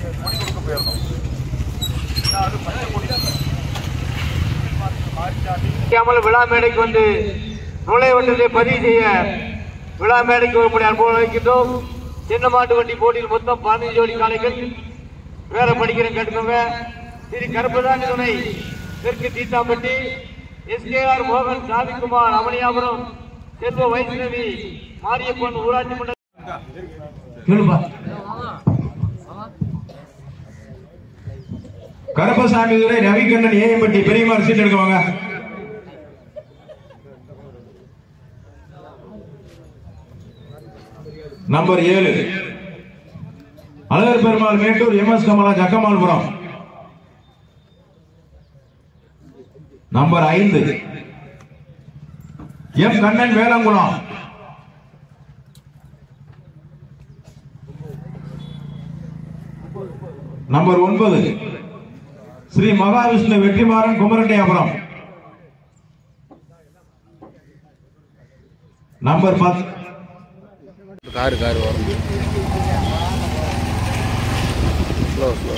கொடி கொடுக்க போயிருந்தோம் அது பச்சை கொடி மாறிச்சாமி முடியாமல் விழா மேடைக்கு வந்து நுழைவட்டத்தை பதிவு செய்ய விழா மேடைக்கு வரும்படி அனுபவம் வைக்கின்றோம் சின்ன மாட்டு வண்டி போட்டியில் மொத்தம் பதினஞ்சு ஜோடி காளைகள் வேற படிக்கிற கேட்டுக்கோங்க திரு கருப்பதானி துணை தெற்கு தீத்தாம்பட்டி எஸ்கேஆர் மோகன் சாமிக்குமார் அமணியாபுரம் செல்வ வைஷ்ணவி மாரியப்பன் ஊராட்சி மன்ற சொல்லுப்பா கருப்பசாமி துரை ரவிகண்ணன் ஏஎம்பட்டி பெரியமார் சீட் எடுக்குவாங்க நம்பர் ஏழு Alagar Perumal Mettur M S Kamala Jakkamalpuram number ஐந்து எம் கண்ணன் வேலங்குளம் நம்பர் ஒன்பது ஸ்ரீ மகாவிஷ்ணு வெற்றிமாறன் குமரண்டியாபுரம் நம்பர் பத்து காரு காரு வரும் ஸ்லோ ஸ்லோ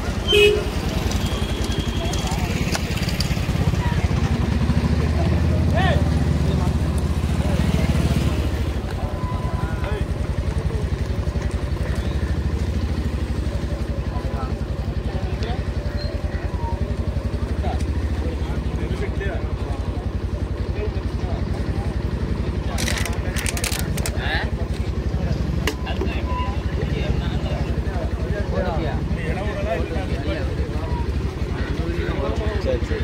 சரி சரி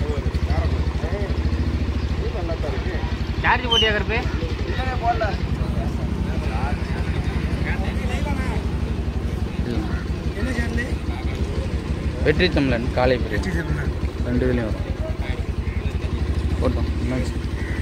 சார்ஜ் போட்டியா கருப்பு வெற்றி தமிழன் காலை பிரிவு ரெண்டு இதுலையும் வரும் போட்டோம் என்னாச்சு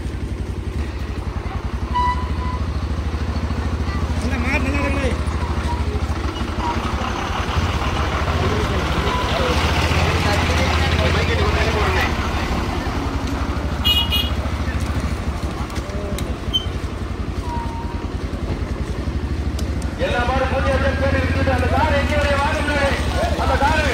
எல்லா மாடும் மூணு லட்சம் பேர் இருக்குது அந்த கார் எங்கே வரைய வாங்க அந்த காரு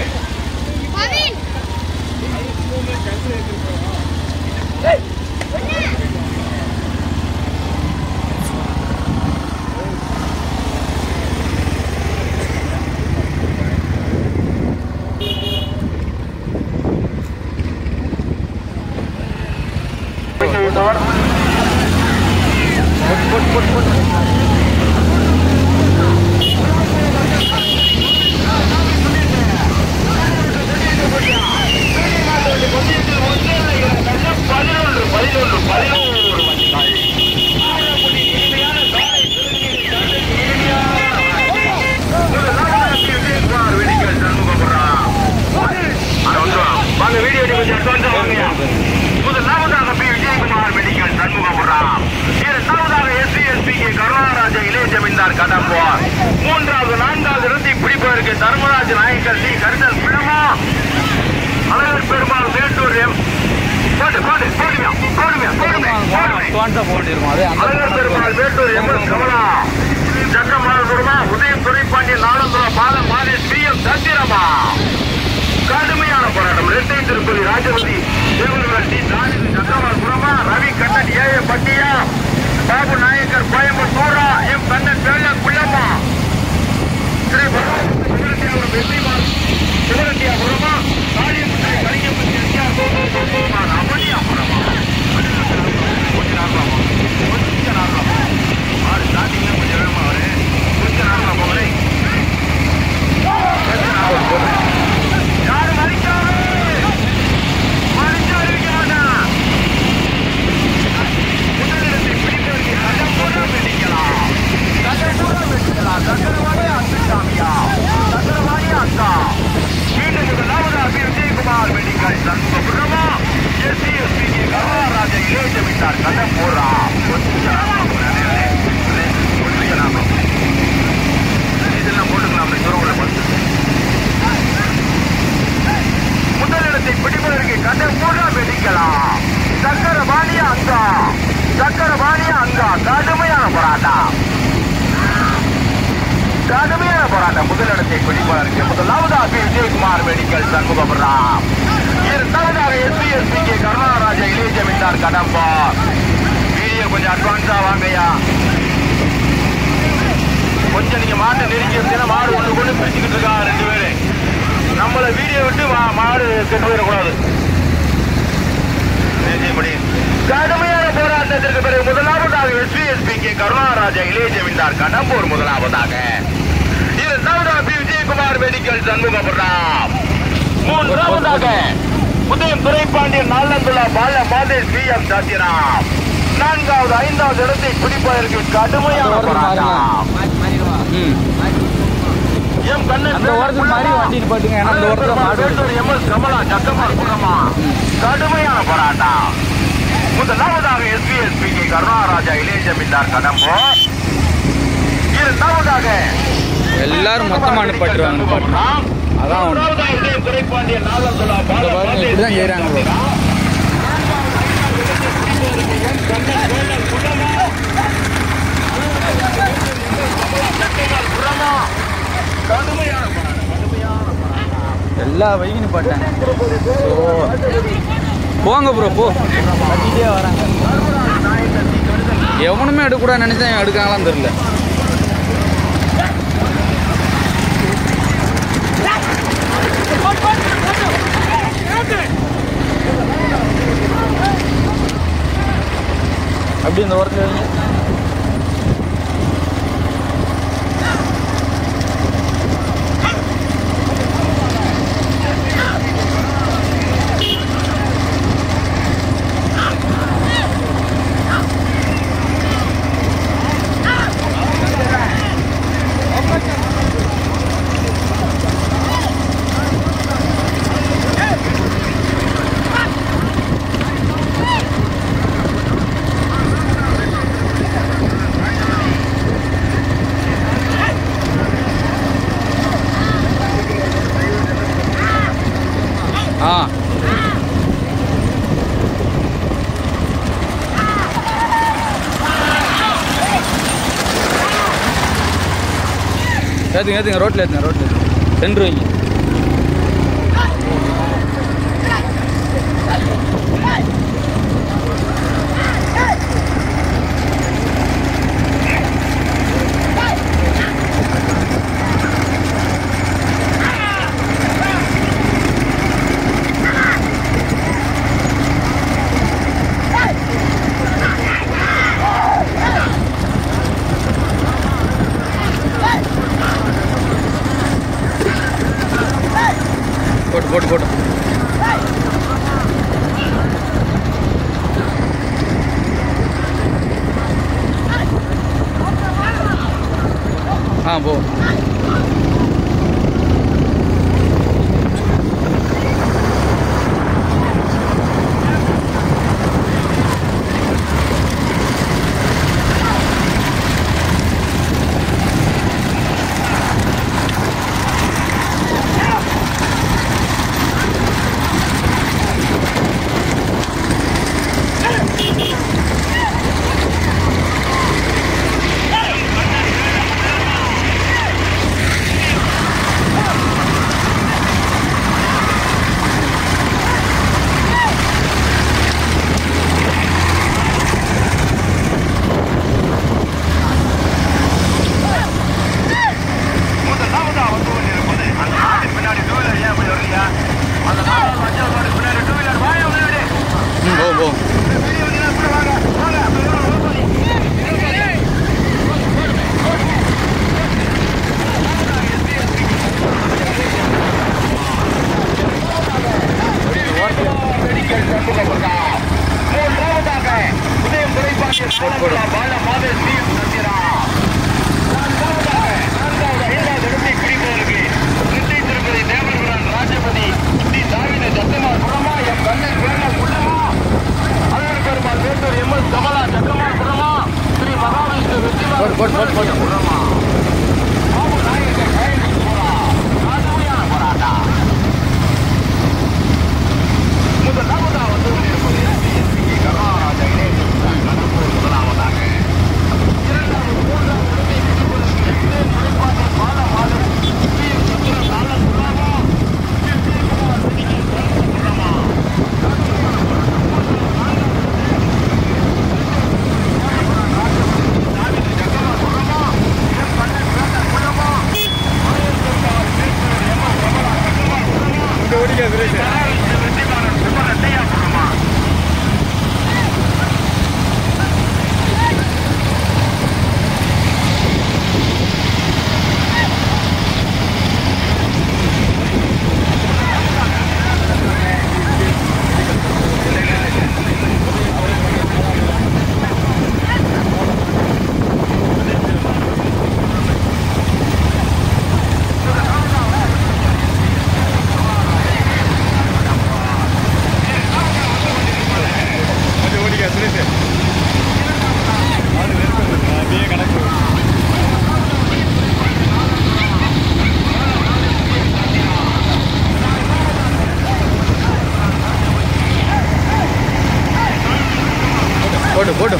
பதினொன்று பதினொன்று பதினோரு மணி நாள் இனிமையான காலை வெடிக்கல் சண்முகபுரம் வாங்க வீடியோ கொஞ்சம் கொஞ்சம் வாங்க முதலாவதாக பி விஜயகுமார் மெடிக்கல் சண்முகபுரம் இரண்டாவதாக எஸ்சி எஸ்பி கே கருணாராஜ இளைய ஜமீன்தார் கடம்பூர் மூன்றாவது நான்காவது இறுதி பிடிப்பதற்கு தர்மராஜ் நாயக்கர் சி கருதல் பிழமா அழகர் பெருமாள் மேட்டூர் எம் போடு போடு போடுமியா போடுமியா போடுமே போடுமே துவான்ஸா போட்டிருக்கோம் அதே அந்த அழகர் பெருமாள் மேட்டூர் எம் எஸ் கமலா சக்கமாலபுரமா உதயம் துணைப்பாண்டி நாளந்துரம் பாலம் மாதே பி எம் சத்திரமா கடுமையான போராட்டம் இரட்டை திருப்பதி ராஜபதி தேவர்கள் டி தானிது சக்கமாலபுரமா ரவி கண்ணன் ஏ ஏ பட்டியா பாபு நாயக்கர் கோயம்புத்தூரா எம் கண்ணன் வேல குள்ளம்மா ஸ்ரீ சிவரட்டியாபுரம் வெற்றிமான் சிவரட்டியாபுரமா காளியப்பட்டி கலிங்கப்பட்டி எஸ்ஆர் அமளியாபுரமா கொஞ்சம் நாகலாமா கொஞ்சம் நாகலாமா ஆறு ஸ்டார்டிங்ல கொஞ்சம் வேகமா வரு கொஞ்சம் நாகலாம் போகிறேன் யாரும் மறிக்காது மறிச்சு அறிவிக்காதா முதலிடத்தை பிடித்தவருக்கு சட்டம் போட வெடிக்கலாம் சட்டம் போட வெடிக்கலாம் சக்கரவாணி அத்துசாமியா சக்கரவாணி அக்கா மீண்டும் முதலாவது அபி விஜயகுமார் மெடிக்கல் சண்முகபுரமா எஸ்சி எஸ்பி கே கருணாராஜ இளைய ஜமீன்தார் சட்டம் போடுறா இதெல்லாம் போட்டுக்கலாம் அப்படி துறவுல பத்து முதலிடத்தை பிடிப்பதற்கு கதை கூட வெடிக்கலாம் சக்கரபாணியா அங்கா சக்கரபாணியா அங்கா கடுமையான போராட்டம் கடுமையான போராட்டம் முதலிடத்தை பிடிப்பதற்கு பிடிப்பதற்கு முதலாவதாக விஜயகுமார் மெடிக்கல் சண்முகபுரம் இரண்டாவதாக எஸ்பி எஸ்பி கே கருணாராஜ இளைய ஜமீன்தார் கடம்பா வீடியோ கொஞ்சம் அட்வான்ஸா வாங்கய்யா கொஞ்சம் நீங்க மாட்டை நெருங்கி இருந்தீங்கன்னா மாடு ஒன்று கொண்டு பிரிச்சுக்கிட்டு இருக்கா ரெண்டு பேரு நம்மள வீடியோ விட்டு மா- மாடு கெட்டு போயிடக்கூடாது நிச்சயப்படி. கடுமையான போராட்டத்திற்கு பிறகு முதலாவதாக எஸ்பி எஸ்பி கே கருணாராஜா இளைய ஜமீன்தார் கடம்பூர் முதலாவதாக இரண்டாவதாக பி விஜயகுமார் மெடிக்கல் சண்முகபுரம் மூன்றாவதாக உதயம் துரைப்பாண்டியன் நாளந்துலா பால மாதேஷ் பி எம் சாத்திராம் நான்காவது ஐந்தாவது இடத்தை பிடிப்பதற்கு கடுமையான போராட்டம் ம் எம் கண்ணன் அந்த ஓரத்துக்கு மாறி வண்டி நிப்பாட்டுங்க ஏன்னா அந்த ஓரத்துல மாடு இருக்கு. எம் எஸ் கமலா சக்கமார் குணமா கடுமையான போராட்டம் முதலாவதாக எஸ்பி எஸ்பி கே கருணாராஜா இளைய ஜமீன்தார் கடம்போ இரண்டாவதாக எல்லாரும் மொத்தமா நிப்பாட்டுருவாங்க நிப்பாட்டுறாங்க அதான் ஒண்ணு. மூன்றாவதாக உதயம் துரைப்பாண்டியன் நாளந்துலா பால இந்த பாருங்க, மாதேஷ் இப்படிதான் செய்றாங்க bro. எல்லா பைக்கும் நிப்பாட்டாங்க ஸோ போங்க ப்ரோ போ கட்டிட்டே வராங்க எவனுமே எடுக்கக்கூடாது நினைச்சா எடுக்காங்களான்னு தெரியல அப்படி இந்த ஓரத்தில் வைங்க. ஆ ஏற்றுங்க ஏற்றுங்க ரோட்டில் ஏற்றுங்க ரோட்டில் ஏற்றுங்க சென்ட்ரு வைங்க போட்டு போட்டு போட்டு ஆ போ வெற்றிமாறன் குமார் ரெட்டையா போடுமா போட்டு போட்டு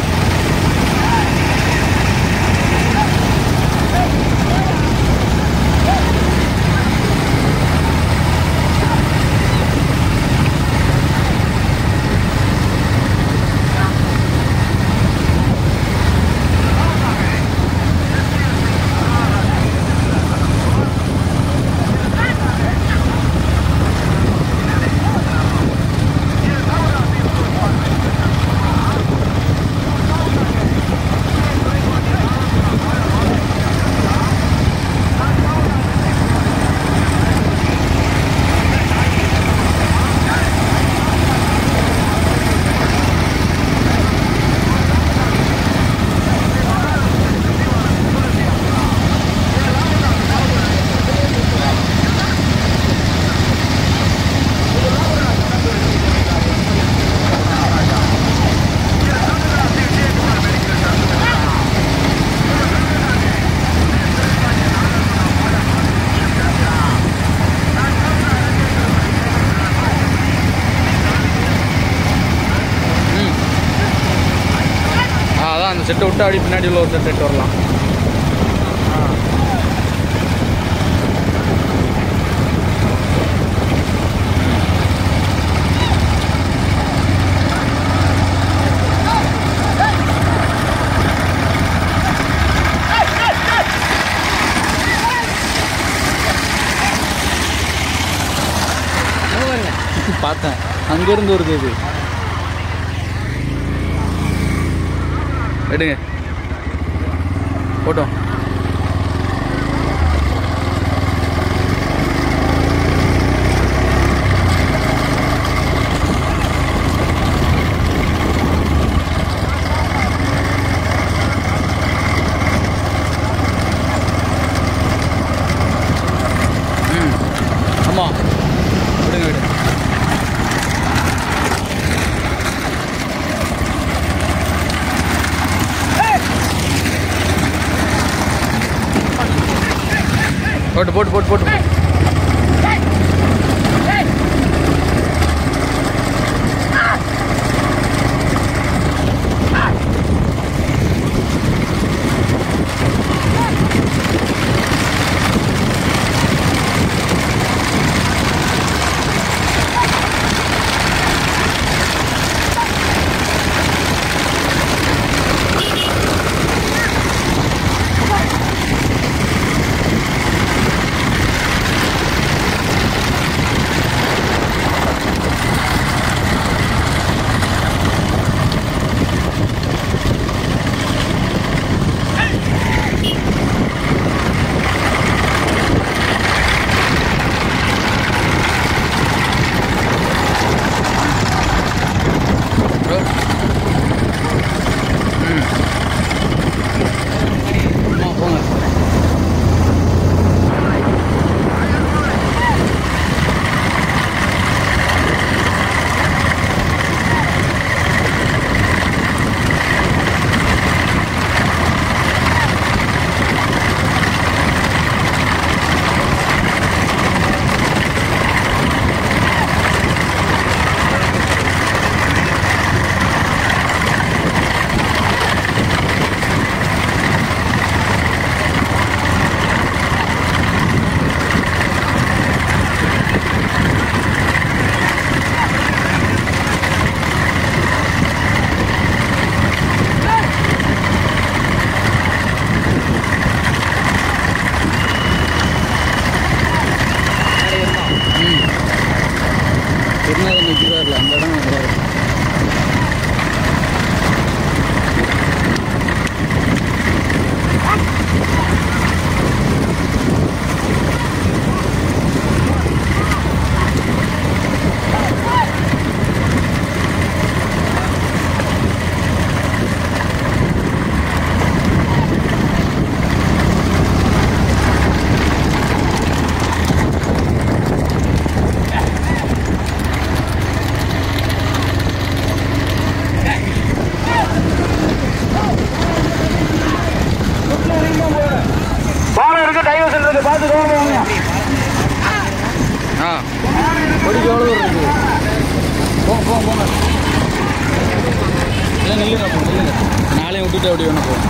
ஆ அதான் அந்த செட்டை விட்டு அப்படி பின்னாடி உள்ள ஒரு செட் எடுத்து வரலாம் பார்த்தேன் அங்கேருந்து வருது இது எடுங்க போட்டோம் ம் ஆமாம் விடுங்க விடுங்க போட்டு போட்டு போட்டு போட்டு நிற்கிறார்ல அந்த இடம் நல்லா இருக்கும் பாலம் இருக்கு டைவர்ஷன் இருக்கு பார்த்து கவனிங்க ஆ கொடிக்கு எவ்வளோ தூரம் இருக்குது போங்க போங்க போங்க இல்லை நில்லுங்க அப்போ நில்லுங்க நாளையும் விட்டுட்டு அப்படி வேணா போங்க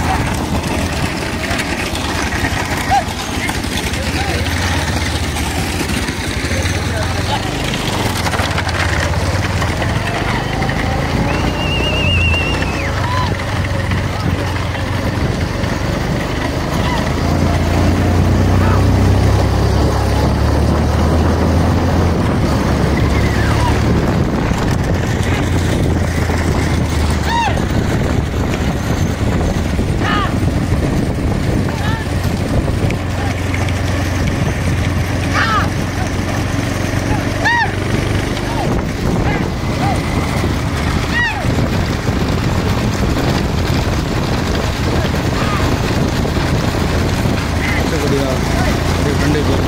கொடியா அப்படியே ஃப்ரெண்டு பேர்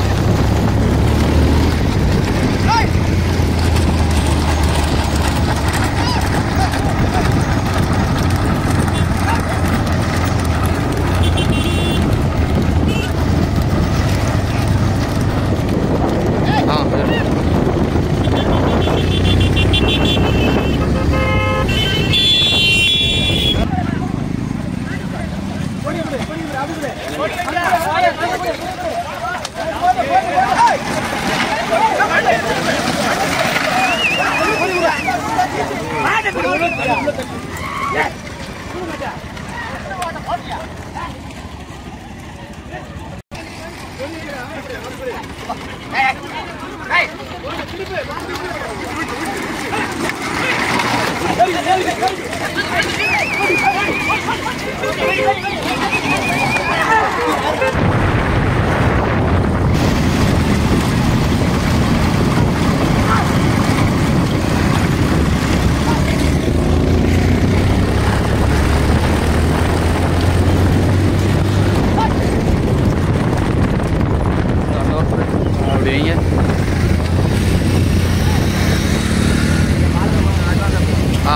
ஆ சரி அப்படி வைங்க ஆ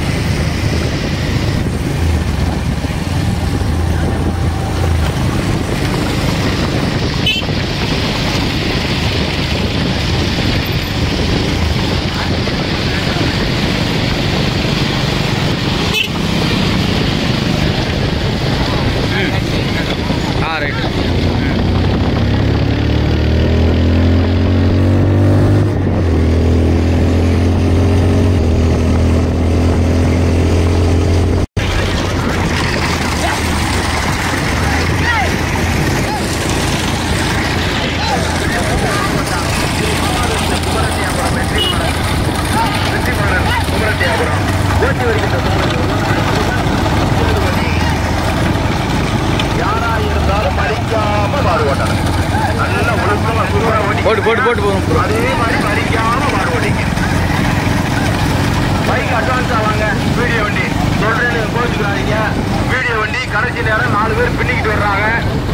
ஆ ரைட்டு யாரா இருந்தாலும் மறிக்காம மாடு ஓட்டணும் நல்ல ஒழுக்கமா குருவா ஓட்டி போட்டு போட்டு போட்டு போகும் ப்ரோ அதே மாதிரி மறிக்காம மாடு ஓட்டிங்க பைக் அட்வான்ஸ் ஆவாங்க வீடியோ வண்டி சொல்றேன்னு கோச்சுக்கிறாதீங்க வீடியோ வண்டி கடைசி நேரம் நாலு பேர் பின்னிக்கிட்டு வர்றாங்க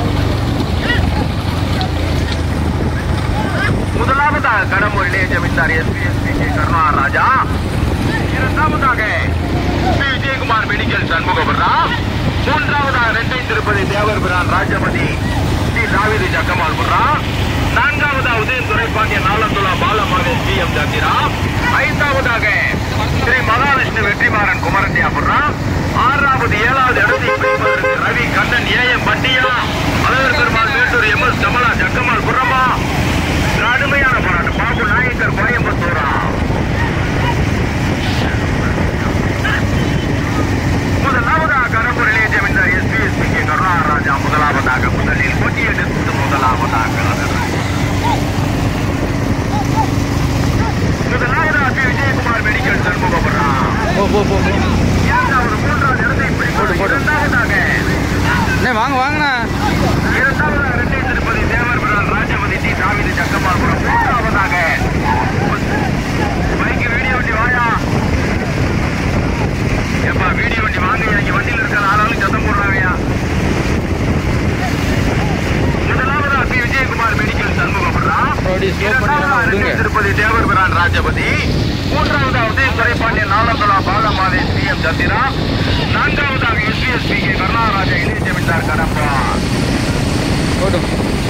முதலாவதாக கடம்பூரிலே ஜமீன்தார் SP SP K Karunakar Raja இரண்டாவதாக பி விஜயகுமார் மெடிக்கல் சண்முகபுரம் மூன்றாவதாக ரெட்டை திருப்பதி தேவர் பிரான் ராஜபதி ஸ்ரீ தாவிதி ஜக்கமால் புர்ரா நான்காவதாக உதயம் துரைப்பாண்டிய நாலந்துலா பாலமகன் ஜி எம் ஜாத்திரா ஐந்தாவதாக ஸ்ரீ மகாலட்சுமி வெற்றிமாறன் குமரண்டியாபுரா ஆறாவது ஏழாவது இடத்தை பிடிப்பதற்கு ரவி கண்ணன் ஏ எம் பட்டியா அழகர் பெருமாள் மேட்டூர் எம் எஸ் கமலா ஜக்கமால் புறமா கடுமையான போராட்டம் பாபு நாயக்கர் கோயம்புத்தூரா முதலாவதாக கரம்பூரிலே ஜமீன்தார் எஸ்பி எஸ்பி கே கருணாராஜா முதலாவதாக முதலில் போட்டியெடுத்து முதலாவதாக முதல் மெடிக்கல் சண்முகபுரம் போ போ போ போ இரண்டாவது மூன்றாவது இடத்தை பிடிப்பது இரண்டாவதாக அண்ணே வாங்க வாங்கண்ணா இரண்டாவதாக இரட்டை திருப்பதி தேவர் பிரான் ராஜபதி டி தாவிதி சக்கமாபுரம் மூன்றாவதாக பைக்கு வீடியோ வண்டி வாயா எப்பா வீடியோ வண்டி வாங்க இங்க வண்டியில் இருக்கிற ஆளாலும் சத்தம் போடுறாங்கயா முதலாவதா பி விஜயகுமார் மெடிக்கல் சண்முகபுரம் அப்படி ஸ்லோ பண்ணிடலாம் விடுங்க திருப்பதி தேவர் பிரான் ராஜபதி மூன்றாவதாவது துரைப்பாண்டியன் நாளந்தலா பாலமாதே சி எம் சந்திரா நான்காவதாக எஸ்பிஎஸ்பி கே கருணாராஜா இளைய ஜமீன்தார் கடப்பா போட்டும்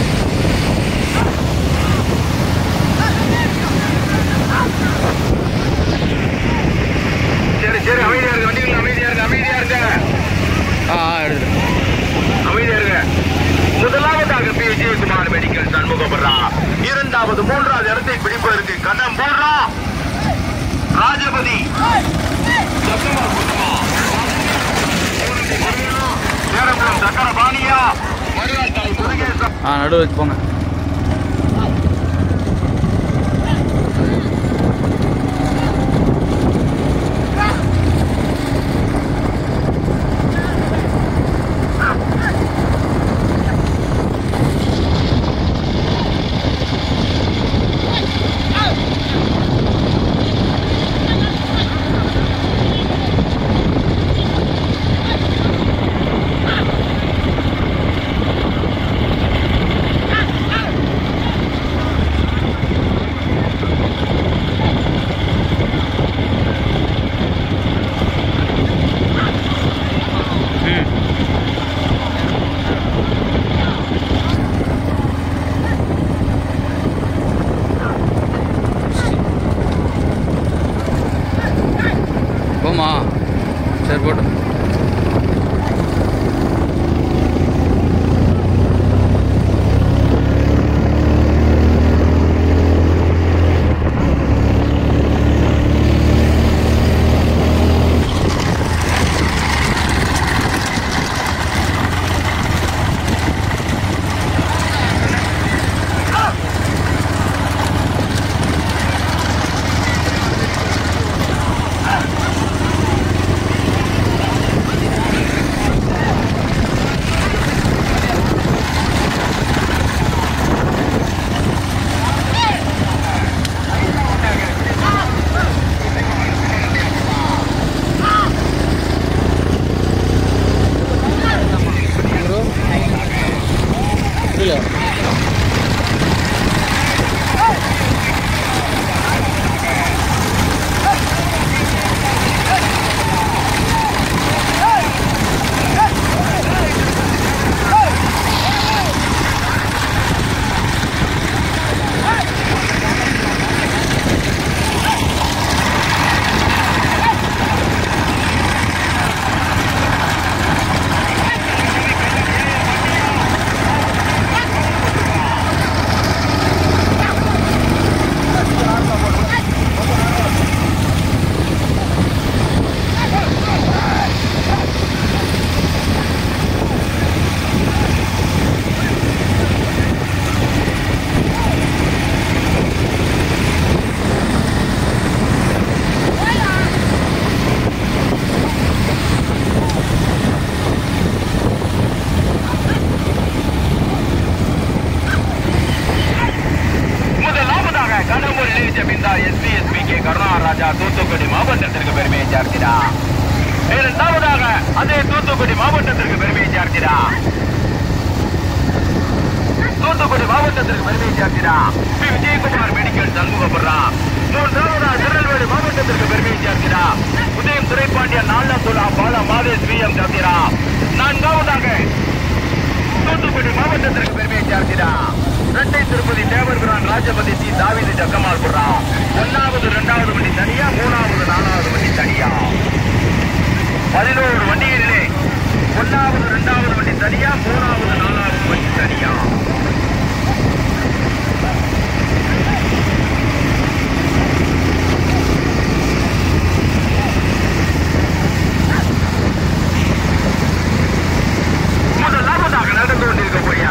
சரி சரி அமைதியா இருக்கு வண்டிகள் அமைதியா இருக்கு அமைதியா இருக்க ஆ ஆ எடுத்துட்டு அமைதியா இருக்க முதலாவதாக பி விஜயகுமார் மெடிக்கல் சண்முகபுரா இரண்டாவது மூன்றாவது இடத்தை பிடிப்பதற்கு கண்ணம் போடுறா ராஜபதி சத்தமா கூட்டமா. சேரங்குளம் சக்கரபாணியா மருதாள் தலை முருகேசன் ஆ நடுவில் போங்க போமா சரி போட்டும் இல்லை முதலாவதாக கடம்பூர் இளைய ஜமீன்தார் SP SP K Karunaraja Thoothukudi மாவட்டத்திற்கு பெருமையை சேர்க்கிறார் இரண்டாவதாக அதே தூத்துக்குடி மாவட்டத்திற்கு பெருமையை சேர்க்கிறார் தூத்துக்குடி மாவட்டத்திற்கு பெருமையை சேர்க்கிறார் பி விஜயகுமார் மெடிக்கல் சண்முகபுரம் மூன்றாவதாக திருநெல்வேலி மாவட்டத்திற்கு பெருமையை சேர்க்கிறார் உதயம் துரைப்பாண்டியன் நாளத்துலா பால மாதேஷ் வி எம் சந்திரா நான்காவதாக தூத்துக்குடி மாவட்டத்திற்கு பெருமையை சேர்க்கிறார் இரட்டை திருப்பதி தேவர்பிரான் ராஜபதி சி தாவிது ஜக்கமால் புறா ஒன்னாவது இரண்டாவது வண்டி தனியா மூணாவது நாலாவது வண்டி தனியா பதினோரு வண்டிகளிலே ஒன்னாவது இரண்டாவது வண்டி தனியா மூணாவது நாலாவது வண்டி தனியா முதலாவதாக நடந்து கொண்டிருக்கக்கூடிய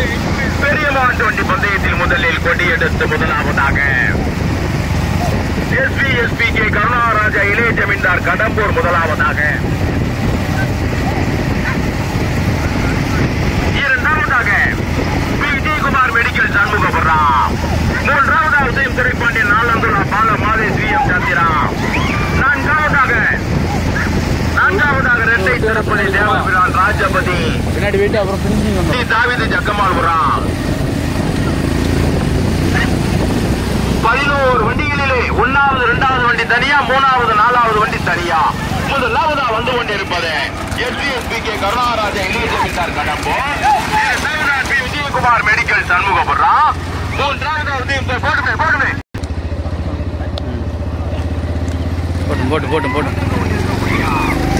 பெரிய மாட்டு வண்டி பந்தயத்தில் முதலில் கொடியெடுத்து முதலாவதாக எஸ்பி எஸ்பி கே கருணாராஜா இளைய ஜமீன்தார் கடம்பூர் முதலாவதாக இரண்டாவதாக பி. விஜயகுமார் மெடிக்கல் சண்முகபுரம் மூன்றாவதாக உதயம் திரைப்பாண்டியன் நாலந்துலா பால மாதேஷ் வி எம் சந்திரா நான்காவதாக நான்காவதாக இரட்டை திருப்பதி தேவபிரான் ராஜபதி பின்னாடி போயிட்டு அப்புறம் பிரிஞ்சிங் ஸ்ரீ வந்துடும் தாவிது ஜக்கமால்புரம் பதினோரு வண்டிகளிலே ஒன்னாவது இரண்டாவது வண்டி தனியா மூணாவது நாலாவது வண்டி தனியா முதலாவதா வந்து கொண்டிருப்பது எஸ்பிஎஸ்பி கே கருணாராஜ இளைய ஜமீன்தார் கடம்போ இரண்டாவதா பி. விஜயகுமார் மெடிக்கல் சண்முகபுரம் மூன்றாவதா உதயம் சார் போட்டுமே போட்டுமே போட்டும் போட்டும் போட்டும் போட்டும்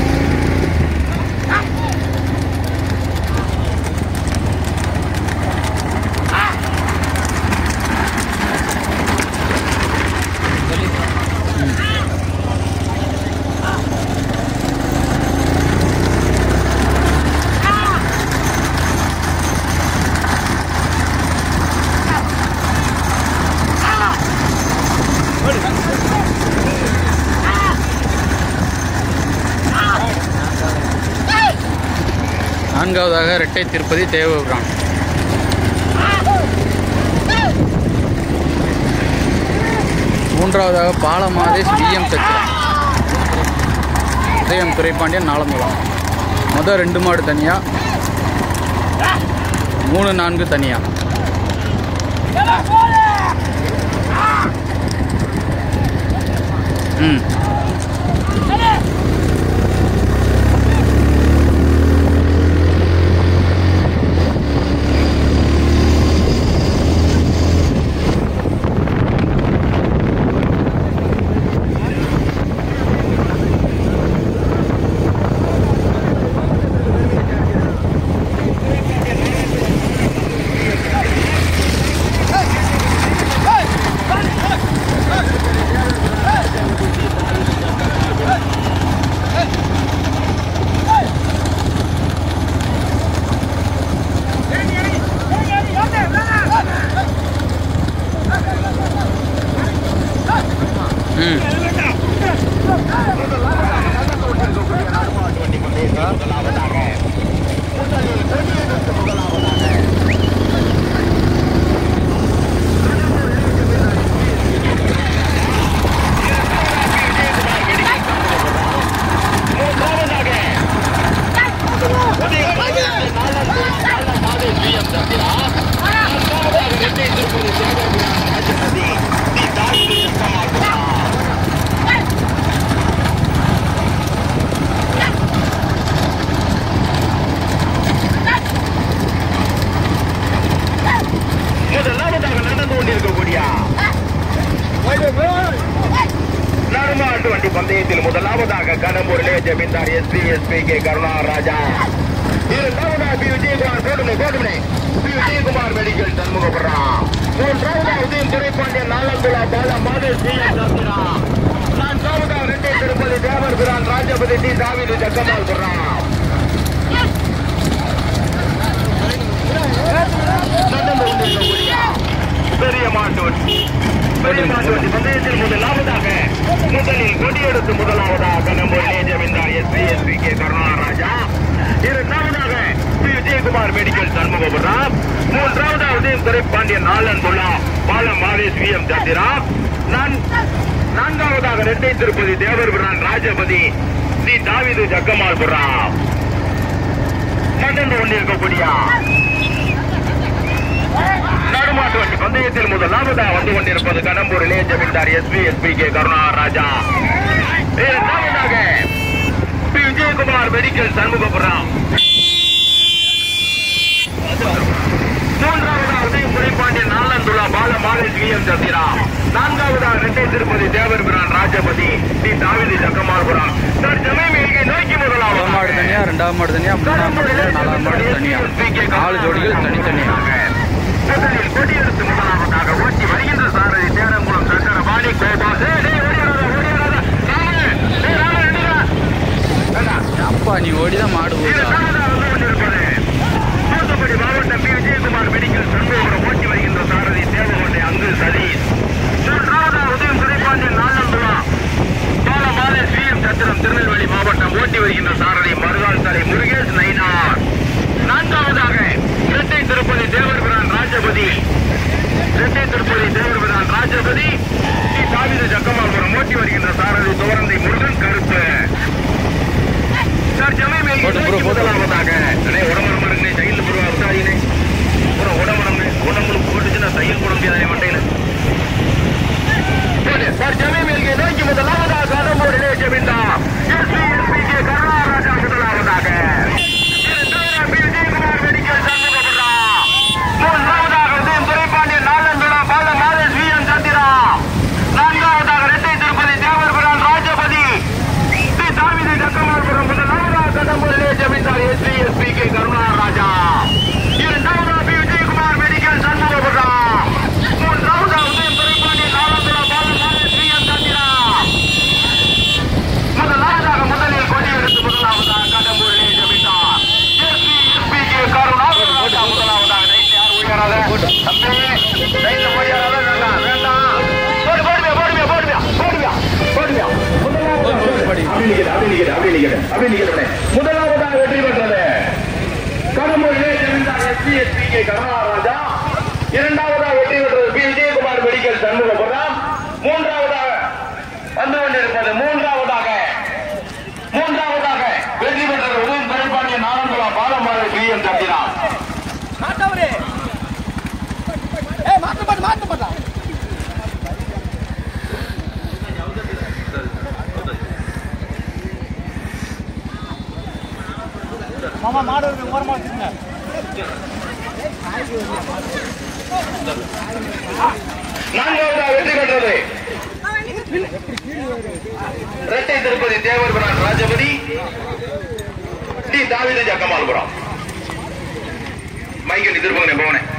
நான்காவதாக இரட்டை திருப்பதி தேவபுரான் மூன்றாவதாக பாலமாதேஷ் விஎம் சச்சிரா உதயம் துரைப்பாண்டியன் நாலந்துலாம் மொதல் ரெண்டு மாடு தனியாக மூணு நான்கு தனியாக ம் ம் முதலாவதாக நடந்து கொண்டிருக்கக்கூடிய நறுமாட்டு வண்டி பந்தயத்தில் முதலாவதாக கடம்பூரிலே ஜமீன்தார் S P S P K Karunaraja இரண்டாவதாக பி விஜயகுமார் கோடுமை கோடுமை பி விஜயகுமார் மெடிக்கல் சண்முகபுரம் மூன்றாவதாக உதயம் துரைப்பாண்டியன் நாலந்துலா பாலா மாதேஷ் சி எஸ் சந்திரா நான்காவதாக ரெட்டை திருப்பதி தேவர் பிரான் ராஜபதி டி தாவிது ஜக்கமால் புறாம் நடந்து கொண்டிருக்கக்கூடிய பெரிய மாட்டு வண்டி பெரிய மாட்டு வண்டி பந்தயத்தில் முதலாவதாக முதலில் கொடியெடுத்து முதலாவதாக நம்ம ஜமீன்தார் S P S P K Karunaraja இரண்டாவதாக பி விஜயகுமார் மெடிக்கல் சண்முகபுரம் மூன்றாவதாக உதயம் துரைப்பாண்டியன் நாலன் துல்லா பாலம் மாதேஷ் வி எம் சந்திரா நான் நான்காவதாக ரெட்டை திருப்பதி தேவர் பிரான் ராஜபதி டி தாவிது ஜக்கமால் புறாம் நடந்து கொண்டிருக்கக்கூடிய நடுமாட்டு வண்டி பந்தயத்தில் முதலாவதா வந்து கொண்டிருப்பது கடம்பூர் இளைய ஜமீன்தார் S P S P K Karunaraja இரண்டாவதாக பி விஜயகுமார் மெடிக்கல் சண்முகபுரம் மூன்றாவதாக உதயம் துரைப்பாண்டியன் நாலந்துலா பால மாலேஷ் வி எம் சந்திரா நான்காவதாக இரட்டை திருப்பதி தேவர் பிரான் ராஜபதி டி தாவிதி ஜக்கமால்புரம் தற்சமயம் இங்கே நோக்கி முதல் மாடு முதலாவது தனியாக ரெண்டாவது மாடு தனியாக மூணாவது மாடு தனியாக நாலாவது மாடு தனியாக நாலு ஜோடிகள் தனித்தனியாக முதலில் கொடியெடுத்து முதலாவதாக ஓட்டி வருகின்ற சாரதி சேரங்குளம் சக்கரபாணி கோபாஸ் ஏய், டேய், ஓடியாராத, ஓடியாராத. ராமு, டேய், ராமு, ரெண்டுடா. வேண்டாம். அப்பா நீ ஓடி தான் மாடு போகுதா இரண்டாவதாக வந்து கொண்டிருப்பது தூத்துக்குடி மாவட்டம் பி விஜயகுமார் மெடிக்கல் சண்முகபுரம் ஓட்டி வருகின்ற சாரதி தேவகோட்டை அங்கு சதீஷ் மூன்றாவதாக உதயம் துரைப்பாண்டியன் நாளம் பிடிக்கிறது முதலாவதாக வெற்றி பெற்றது கடம்பூரிலே ஜமீன்தார் எஸ்பி எஸ்பி கே கருணாராஜா இரண்டாவதாக வெற்றி பெற்றது பி விஜயகுமார் மெடிக்கல் சண்முகபுரம் மூன்றாவதாக வந்து கொண்டிருப்பது மூன்றாவதாக மூன்றாவதாக வெற்றி பெற்றது உதயம் பெரும்பாண்டிய நானந்தலா பாலமாறு பி எம் சத்திரம் நான்காவதாக வெற்றி பெற்றது இரட்டை திருப்பதி தேவர்புரான் ராஜபதி டி தாவித ஜக்கமால்புரம் மைக்கேல் எதிர்ப்பு போனேன்